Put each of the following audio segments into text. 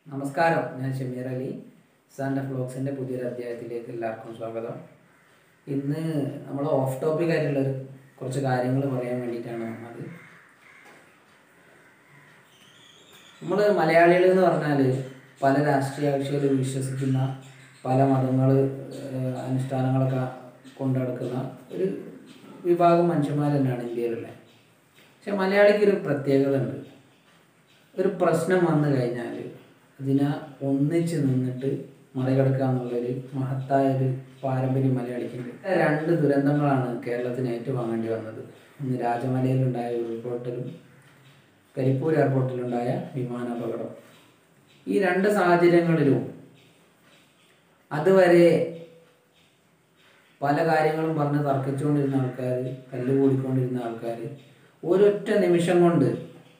നമസ്കാരം ഞാൻ ഷമീർ അലി സാൻഡ ഫ്ലോക്സിൻ്റെ പുതിയൊരു അധ്യായത്തിലേക്ക് എല്ലാവർക്കും സ്വാഗതം ഇന്ന് നമ്മൾ ഓഫ് ടോപ്പിക് ആയിട്ടുള്ളൊരു കുറച്ച് കാര്യങ്ങൾ പറയാൻ വേണ്ടിയിട്ടാണ് വന്നത് നമ്മൾ മലയാളികൾ എന്ന് പറഞ്ഞാൽ പല രാഷ്ട്രീയ കക്ഷികൾ വിശ്വസിക്കുന്ന പല മതങ്ങൾ അനുഷ്ഠാനങ്ങളൊക്കെ കൊണ്ടു നടക്കുന്ന ഒരു വിഭാഗം മനുഷ്യന്മാർ തന്നെയാണ് ഇന്ത്യയിലുള്ളത് പക്ഷെ മലയാളിക്ക് ഒരു പ്രത്യേകത ഉണ്ട് ഒരു പ്രശ്നം വന്നു കഴിഞ്ഞാൽ അതിനെ ഒന്നിച്ച് നിന്നിട്ട് മറികടക്കുക എന്നുള്ളൊരു മഹത്തായ ഒരു പാരമ്പര്യം മലയാളിക്കുണ്ട് രണ്ട് ദുരന്തങ്ങളാണ് കേരളത്തിന് ഏറ്റുവാങ്ങേണ്ടി വന്നത് ഒന്ന് രാജമലയിലുണ്ടായ ഉരുൾപൊട്ടലും കരിപ്പൂർ എയർപോർട്ടിലുണ്ടായ വിമാനാപകടം ഈ രണ്ട് സാഹചര്യങ്ങളിലും അതുവരെ പല കാര്യങ്ങളും പറഞ്ഞ് തർക്കിച്ചുകൊണ്ടിരുന്ന ആൾക്കാർ തല്ലുകൂടിക്കൊണ്ടിരുന്ന ആൾക്കാർ ഒരൊറ്റ നിമിഷം കൊണ്ട്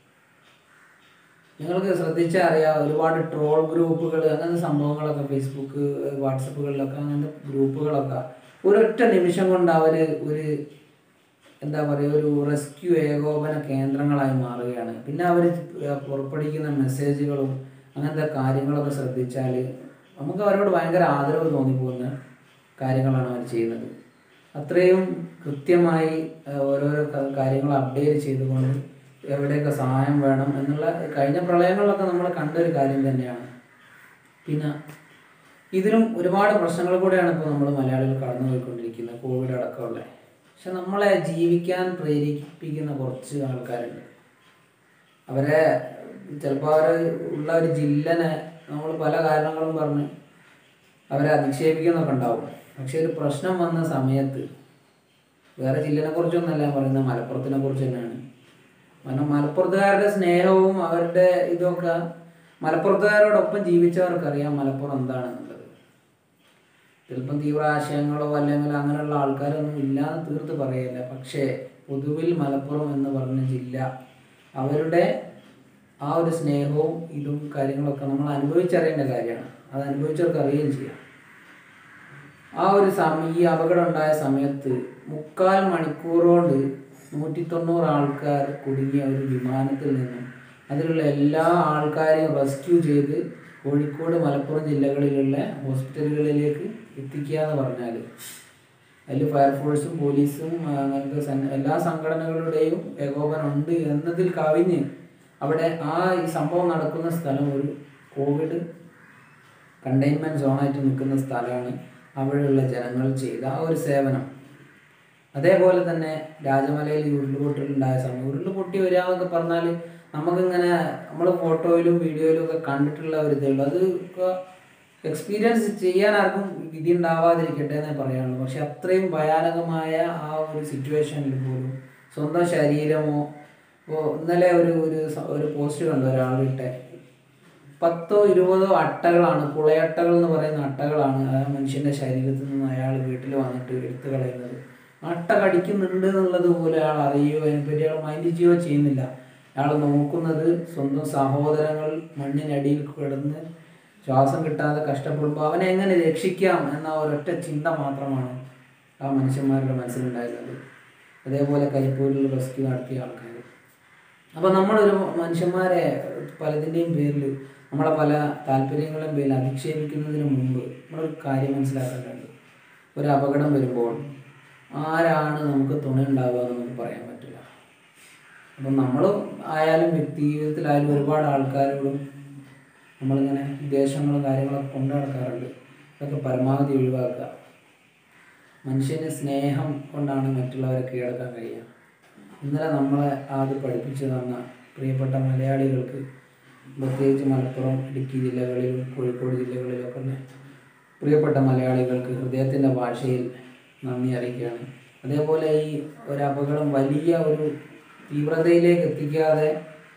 നിങ്ങൾക്ക് ശ്രദ്ധിച്ചാൽ അറിയാം ഒരുപാട് ട്രോൾ ഗ്രൂപ്പുകൾ അങ്ങനത്തെ സംഭവങ്ങളൊക്കെ ഫേസ്ബുക്ക് വാട്സപ്പുകളിലൊക്കെ അങ്ങനത്തെ ഗ്രൂപ്പുകളൊക്കെ ഒരൊറ്റ നിമിഷം കൊണ്ട് അവർ ഒരു എന്താ പറയുക ഒരു റെസ്ക്യൂ ഏകോപന കേന്ദ്രങ്ങളായി മാറുകയാണ് പിന്നെ അവർ പുറപ്പെടുവിക്കുന്ന മെസ്സേജുകളും അങ്ങനത്തെ കാര്യങ്ങളൊക്കെ ശ്രദ്ധിച്ചാൽ നമുക്ക് അവരോട് ഭയങ്കര ആദരവ് തോന്നിപ്പോകുന്ന കാര്യങ്ങളാണ് അവർ ചെയ്യുന്നത് അത്രയും കൃത്യമായി ഏഹ്, ഓരോരോ ക- കാര്യങ്ങൾ അപ്ഡേറ്റ് ചെയ്തുകൊണ്ട് എവിടെയൊക്കെ സഹായം വേണം എന്നുള്ള കഴിഞ്ഞ പ്രളയങ്ങളിലൊക്കെ നമ്മൾ കണ്ടൊരു കാര്യം തന്നെയാണ് പിന്നെ ഇതിലും ഒരുപാട് പ്രശ്നങ്ങൾ കൂടെയാണ് ഇപ്പോൾ നമ്മൾ മലയാളികൾ കടന്നു പോയിക്കൊണ്ടിരിക്കുന്നത് കോവിഡ് അടക്കമുള്ള പക്ഷെ നമ്മളെ ജീവിക്കാൻ പ്രേരിപ്പിക്കുന്ന കുറച്ച് ആൾക്കാരുണ്ട് അവരെ ചിലപ്പോൾ അവർ ഉള്ള ഒരു ജില്ലനെ നമ്മൾ പല കാരണങ്ങളും പറഞ്ഞ് അവരെ അധിക്ഷേപിക്കുന്നൊക്കെ ഉണ്ടാവും പക്ഷെ ഒരു പ്രശ്നം വന്ന സമയത്ത് വേറെ ജില്ലനെ കുറിച്ചൊന്നല്ല ഞാൻ പറയുന്നത് മലപ്പുറത്തിനെ കുറിച്ച് തന്നെയാണ് കാരണം മലപ്പുറത്തുകാരുടെ സ്നേഹവും അവരുടെ ഇതൊക്കെ മലപ്പുറത്തുകാരോടൊപ്പം ജീവിച്ചവർക്കറിയാം മലപ്പുറം എന്താണെന്നുള്ളത് ചിലപ്പം തീവ്ര ആശയങ്ങളോ അല്ലെങ്കിൽ അങ്ങനെയുള്ള ആൾക്കാരൊന്നും ഇല്ലാന്ന് തീർത്ത് പറയില്ല പക്ഷേ പൊതുവിൽ മലപ്പുറം എന്ന് പറഞ്ഞ ജില്ല അവരുടെ ആ ഒരു സ്നേഹവും ഇതും കാര്യങ്ങളൊക്കെ നമ്മൾ അനുഭവിച്ചറിയേണ്ട കാര്യമാണ് അത് അനുഭവിച്ചവർക്ക് അറിയുകയും ചെയ്യാം ആ ഒരു സമയം ഈ അപകടം ഉണ്ടായ സമയത്ത് മുക്കാൽ മണിക്കൂർ കൊണ്ട് നൂറ്റി തൊണ്ണൂറ് ആൾക്കാർ കുടുങ്ങിയ ഒരു വിമാനത്തിൽ നിന്നും അതിലുള്ള എല്ലാ ആൾക്കാരെയും റെസ്ക്യൂ ചെയ്ത് കോഴിക്കോട് മലപ്പുറം ജില്ലകളിലുള്ള ഹോസ്പിറ്റലുകളിലേക്ക് എത്തിക്കുക എന്ന് പറഞ്ഞാൽ അതിൽ ഫയർഫോഴ്സും പോലീസും ആ, അങ്ങനത്തെ സന്ന- എല്ലാ സംഘടനകളുടെയും ഏകോപനം ഉണ്ട് എന്നതിൽ കവിഞ്ഞ് അവിടെ ആ ഈ സംഭവം നടക്കുന്ന സ്ഥലം ഒരു കോവിഡ് കണ്ടെയ്ൻമെൻറ്റ് സോണായിട്ട് നിൽക്കുന്ന സ്ഥലമാണ് അവിടെയുള്ള ജനങ്ങൾ ചെയ്ത ആ ഒരു സേവനം അതേപോലെ തന്നെ രാജമലയിൽ ഈ ഉരുളുപൊട്ടലുണ്ടായ സമയം ഉരുളുപൊട്ടി വരിക എന്നൊക്കെ പറഞ്ഞാൽ നമുക്കിങ്ങനെ നമ്മൾ ഫോട്ടോയിലും വീഡിയോയിലും ഒക്കെ കണ്ടിട്ടുള്ള ഒരു ഇതേ ഉള്ളൂ അത് ഒക്കെ എക്സ്പീരിയൻസ് ചെയ്യാൻ ആർക്കും വിധി ഉണ്ടാവാതിരിക്കട്ടെ എന്നേ പറയാനുള്ളൂ പക്ഷെ അത്രയും ഭയാനകമായ ആ ഒരു സിറ്റുവേഷനിൽ പോലും സ്വന്തം ശരീരമോ ഇപ്പോൾ ഇന്നലെ ഒരു ഒരു സ- ഒരു പോസ്റ്റ് കണ്ടു ഒരാളിട്ടെ പത്തോ ഇരുപതോ അട്ടകളാണ് പുളയട്ടകൾ എന്ന് പറയുന്ന അട്ടകളാണ് ആ മനുഷ്യന്റെ ശരീരത്തിൽ നിന്ന് അയാൾ വീട്ടിൽ വന്നിട്ട് എടുത്തു കളയുന്നത് അട്ട കടിക്കുന്നുണ്ട് എന്നുള്ളത് പോലും അയാൾ അറിയുകയോ അതിനെപ്പറ്റി അയാൾ മൈൻഡ് ചെയ്യുകയോ ചെയ്യുന്നില്ല അയാൾ നോക്കുന്നത് സ്വന്തം സഹോദരങ്ങൾ മണ്ണിനടിയിൽ കിടന്ന് ശ്വാസം കിട്ടാതെ കഷ്ടപ്പെടുമ്പോൾ അവനെ എങ്ങനെ രക്ഷിക്കാം എന്ന ഒരൊറ്റ ചിന്ത മാത്രമാണ് ആ മനുഷ്യന്മാരുടെ മനസ്സിലുണ്ടായിരുന്നത് അതേപോലെ കരിപ്പൂരിൽ റെസ്ക്യൂ നടത്തിയ ആൾക്കാർ അപ്പോൾ നമ്മളൊരു മനുഷ്യന്മാരെ പലതിൻ്റെയും പേരിൽ നമ്മളെ പല താല്പര്യങ്ങളുടെയും പേരിൽ അധിക്ഷേപിക്കുന്നതിന് മുമ്പ് നമ്മളൊരു കാര്യം മനസ്സിലാക്കേണ്ടതുണ്ട് ഒരു അപകടം വരുമ്പോൾ ആരാണ് നമുക്ക് തുണ ഉണ്ടാവുക എന്ന് നമുക്ക് പറയാൻ പറ്റില്ല അപ്പം നമ്മൾ ആയാലും വ്യക്തി ജീവിതത്തിലായാലും ഒരുപാട് ആൾക്കാരോടും നമ്മളിങ്ങനെ ഉദ്ദേശങ്ങളും കാര്യങ്ങളൊക്കെ കൊണ്ടു നടക്കാറുണ്ട് അതൊക്കെ പരമാവധി ഒഴിവാക്കുക മനുഷ്യന് സ്നേഹം കൊണ്ടാണ് മറ്റുള്ളവരെ കീഴടക്കാൻ കഴിയുക ഇന്നലെ നമ്മളെ ആദ്യം പഠിപ്പിച്ചു തന്ന പ്രിയപ്പെട്ട മലയാളികൾക്ക് പ്രത്യേകിച്ച് മലപ്പുറം ഇടുക്കി ജില്ലകളിലും കോഴിക്കോട് ജില്ലകളിലൊക്കെ ഉള്ള പ്രിയപ്പെട്ട മലയാളികൾക്ക് ഹൃദയത്തിൻ്റെ ഭാഷയിൽ നന്ദി അറിയിക്കുകയാണ് അതേപോലെ ഈ ഒരു അപകടം വലിയ ഒരു തീവ്രതയിലേക്ക് എത്തിക്കാതെ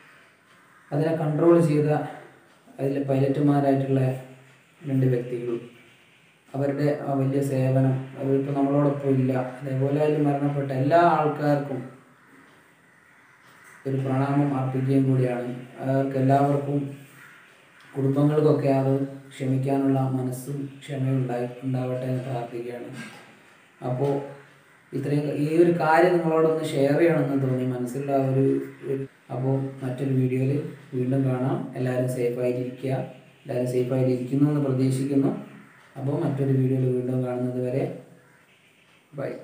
അതിനെ കൺട്രോൾ ചെയ്ത അതിലെ പൈലറ്റുമാരായിട്ടുള്ള രണ്ട് വ്യക്തികളും അവരുടെ ആ വലിയ സേവനം അവരിപ്പോൾ നമ്മളോടൊപ്പം ഇല്ല അതേപോലെ അതിൽ മരണപ്പെട്ട എല്ലാ ആൾക്കാർക്കും ഒരു പ്രണാമം അർപ്പിക്കുകയും കൂടിയാണ് അവർക്ക് എല്ലാവർക്കും കുടുംബങ്ങൾക്കൊക്കെ അത് ക്ഷമിക്കാനുള്ള മനസ്സും ക്ഷമയും ഉണ്ടായി ഉണ്ടാവട്ടെ എന്ന് പ്രാർത്ഥിക്കുകയാണ് അപ്പോൾ ഇത്രയും ഈ ഒരു കാര്യം നിങ്ങളോടൊന്ന് ഷെയർ ചെയ്യണമെന്ന് തോന്നി മനസ്സിലുള്ള ആ ഒരു ഒരു- അപ്പോൾ മറ്റൊരു വീഡിയോയിൽ വീണ്ടും കാണാം എല്ലാവരും സേഫായിട്ടിരിക്കുക എല്ലാവരും സേഫായിട്ട് ഇരിക്കുന്നു എന്ന് പ്രതീക്ഷിക്കുന്നു അപ്പോൾ മറ്റൊരു വീഡിയോയിൽ വീണ്ടും കാണുന്നത് വരെ ബൈ